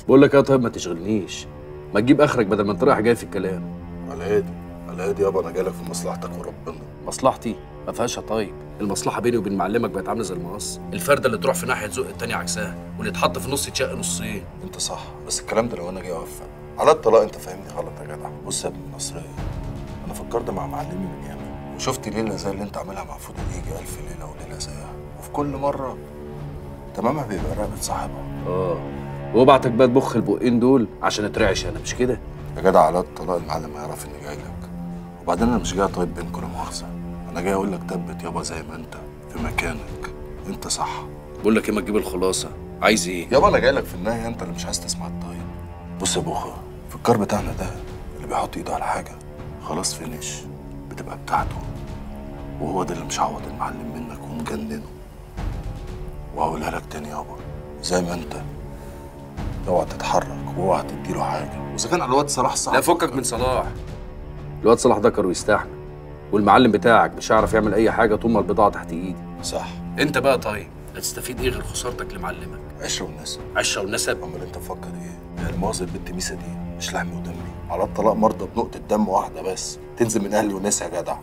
بقول لك ايه طيب ما تشغلنيش ما تجيب اخرك بدل ما انت رايح جاي في الكلام على هادي على هادي يابا انا جايلك في مصلحتك وربنا مصلحتي ما فيهاش يا طيب المصلحه بيني وبين معلمك بقت عامله زي المقص الفرده اللي تروح في ناحيه تزق التانية عكسها واللي يتحط في نص يتشق نصين انت صح بس الكلام ده لو انا جاي اوفق على الطلاق انت فاهمني غلط يا جدع بص يا ابن النصريه انا فكرت مع معلمي من ياما وشفت ليله زي اللي انت عاملها مع فضل يجي الف ليله وليله زيها وفي كل مره تمامها بيبقى رقبه صاحبها اه وابعتك بقى تبخ البقين دول عشان اترعش انا مش كده يا جدع على الطلاق المعلم هيعرف اني جاي لك وبعدين انا مش جاي طيب بينكم لا مؤاخذه انا جاي اقول لك تبت يابا زي ما انت في مكانك انت صح بقول لك ايه ما تجيب الخلاصه عايز ايه يابا انا جاي لك في النهايه انت اللي مش عايز تسمع الطيب بص يا بوخه في الكار بتاعنا ده اللي بيحط ايده على حاجه خلاص فينش بتبقى بتاعته وهو ده اللي مش عوض المعلم منك ومجننه وهقولها لك تاني يابا زي ما انت اوعى تتحرك واوعى تديله حاجه واذا كان على الواد صلاح صح لا فكك من صلاح الواد صلاح ذكر ويستحمل والمعلم بتاعك مش هيعرف يعمل اي حاجه طول ما البضاعه تحت ايدي صح انت بقى طيب هتستفيد ايه غير خسارتك لمعلمك عشره والناس عشره والنسب امال انت مفكر ايه؟ هي المؤاخذه البت ميسه دي مش لحمي ودمي على الطلاق مرضى بنقطه دم واحده بس تنزل من اهلي وناس يا جدع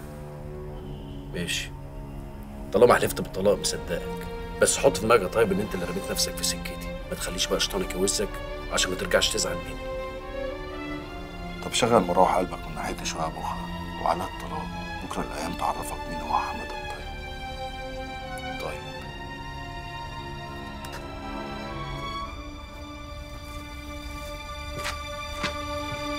ماشي طالما حلفت بالطلاق مصدقك بس حط في دماغك يا طيب ان انت اللي رميت نفسك في سكتي ما تخليش بقى شيطانك يوسك عشان ما ترجعش تزعل مني طب شغل مروح قلبك من ناحيتي شويه يا بوخه وعلى الطلاق بكره الايام تعرفك مين هو حمد الطيب طيب